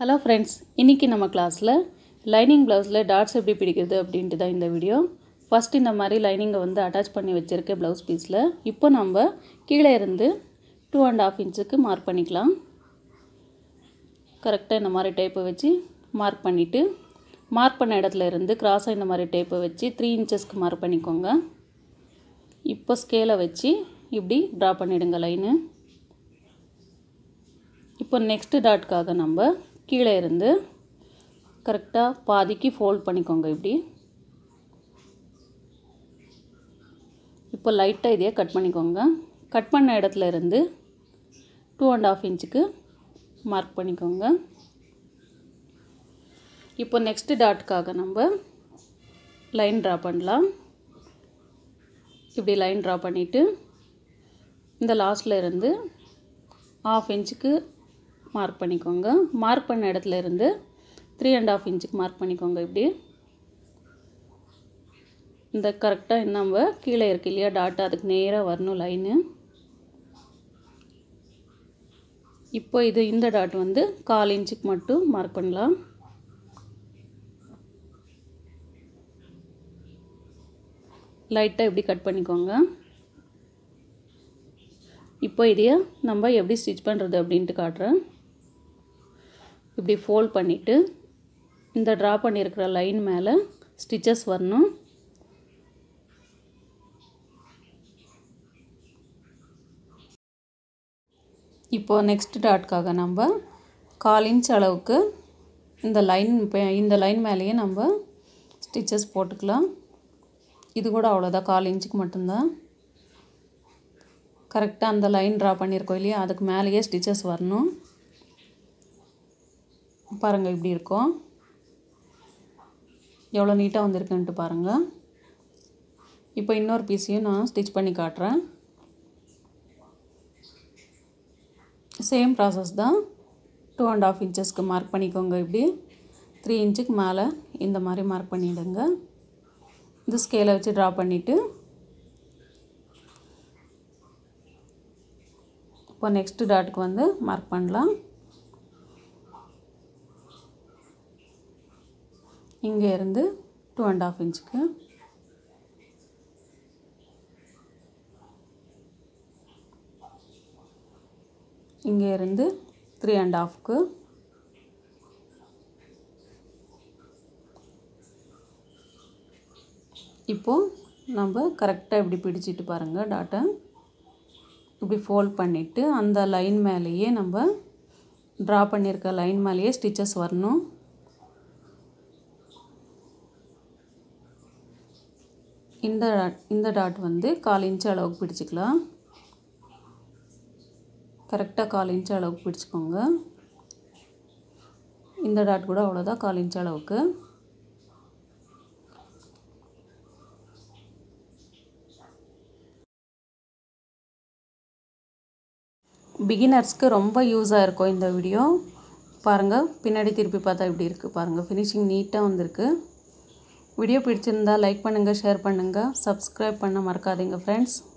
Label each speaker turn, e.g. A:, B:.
A: hello friends இன்றைக்கி நம்ம கிளாஸில் லைனிங் ப்ளவுஸில் டாட்ஸ் எப்படி பிடிக்கிறது அப்படின்ட்டு தான் இந்த வீடியோ ஃபஸ்ட் இந்த மாதிரி லைனிங்கை வந்து அட்டாச் பண்ணி வச்சுருக்கேன் ப்ளவுஸ் பீஸில் இப்போ நம்ம கீழே இருந்து டூ அண்ட் ஆஃப் இன்ச்சுக்கு மார்க் பண்ணிக்கலாம் கரெக்டாக இந்த மாதிரி டேப்பை வச்சு மார்க் பண்ணிவிட்டு மார்க் பண்ண இடத்துல இருந்து கிராஸாக இந்த மாதிரி டேப்பை வச்சு த்ரீ இன்ச்சஸ்க்கு மார்க் பண்ணிக்கோங்க இப்போ ஸ்கேலை வச்சு இப்படி ட்ரா பண்ணிவிடுங்க லைனு இப்போ நெக்ஸ்ட்டு டாட்காக நம்ம கீழே இருந்து கரெக்டாக பாதிக்கு ஃபோல்ட் பண்ணிக்கோங்க இப்படி இப்போ லைட்டாக இதையே கட் பண்ணிக்கோங்க கட் பண்ண இடத்துல இருந்து டூ அண்ட் ஆஃப் இன்ச்சுக்கு மார்க் பண்ணிக்கோங்க இப்போ நெக்ஸ்ட்டு டாட்காக நம்ம லைன் ட்ரா பண்ணலாம் இப்படி லைன் ட்ரா பண்ணிவிட்டு இந்த லாஸ்ட்டில் இருந்து ஆஃப் இன்ச்சுக்கு மார்க் பண்ணிக்கோங்க மார்க் பண்ண இடத்துல இருந்து த்ரீ அண்ட் ஆஃப் இன்ச்சுக்கு மார்க் பண்ணிக்கோங்க இப்படி இந்த கரெக்டாக நம்ம கீழே இருக்கு இல்லையா டாட் அதுக்கு நேராக வரணும் லைனு இப்போ இது இந்த டாட் வந்து கால் இன்ச்சுக்கு மட்டும் மார்க் பண்ணலாம் லைட்டாக இப்படி கட் பண்ணிக்கோங்க இப்போ இதையே நம்ம எப்படி ஸ்டிச் பண்ணுறது அப்படின்ட்டு காட்டுறேன் இப்படி ஃபோல்ட் பண்ணிவிட்டு இந்த ட்ரா பண்ணியிருக்கிற லைன் மேலே ஸ்டிச்சஸ் வரணும் இப்போது நெக்ஸ்ட் டாட்காக நம்ம கால் இன்ச் அளவுக்கு இந்த லைன் இந்த லைன் மேலேயே நம்ம ஸ்டிச்சஸ் போட்டுக்கலாம் இது கூட அவ்வளோதான் கால் இன்ச்சுக்கு மட்டும்தான் கரெக்டாக அந்த லைன் ட்ரா பண்ணியிருக்கோம் இல்லையா அதுக்கு மேலேயே ஸ்டிச்சஸ் வரணும் பாருங்கள் இப்படி இருக்கும் எவ்வளோ நீட்டாக வந்திருக்குன்ட்டு பாருங்கள் இப்போ இன்னொரு பீஸையும் நான் ஸ்டிச் பண்ணி காட்டுறேன் சேம் ப்ராசஸ் தான் டூ அண்ட் ஆஃப் இன்ச்சஸ்க்கு மார்க் பண்ணிக்கோங்க இப்படி த்ரீ இன்ச்சுக்கு மேலே இந்த மாதிரி மார்க் பண்ணிவிடுங்க இந்த ஸ்கேலை வச்சு ட்ரா பண்ணிவிட்டு இப்போ நெக்ஸ்ட்டு டாட்டுக்கு வந்து மார்க் பண்ணலாம் இங்கே இருந்து டூ அண்ட் ஆஃப் இன்ச்சுக்கு இங்கே இருந்து த்ரீ அண்ட் ஆஃப்க்கு இப்போது நம்ம கரெக்டாக இப்படி பிடிச்சிட்டு பாருங்கள் டாட்டை இப்படி ஃபோல்ட் பண்ணிவிட்டு அந்த லைன் மேலேயே நம்ம ட்ரா பண்ணியிருக்க லைன் மேலேயே ஸ்டிச்சஸ் வரணும் இந்த இந்த டாட் வந்து கால் இன்ச் அளவுக்கு பிடிச்சிக்கலாம் கரெக்டாக கால் இன்ச் அளவுக்கு பிடிச்சிக்கோங்க இந்த டாட் கூட அவ்வளோதான் கால் இன்ச் அளவுக்கு பிகினர்ஸ்க்கு ரொம்ப யூஸாக இருக்கும் இந்த வீடியோ பாருங்கள் பின்னாடி திருப்பி பார்த்தா இப்படி இருக்குது பாருங்கள் ஃபினிஷிங் நீட்டாக வந்திருக்கு வீடியோ பிடிச்சிருந்தா லைக் பண்ணுங்கள் ஷேர் பண்ணுங்கள் சப்ஸ்கிரைப் பண்ண மறக்காதீங்க ஃப்ரெண்ட்ஸ்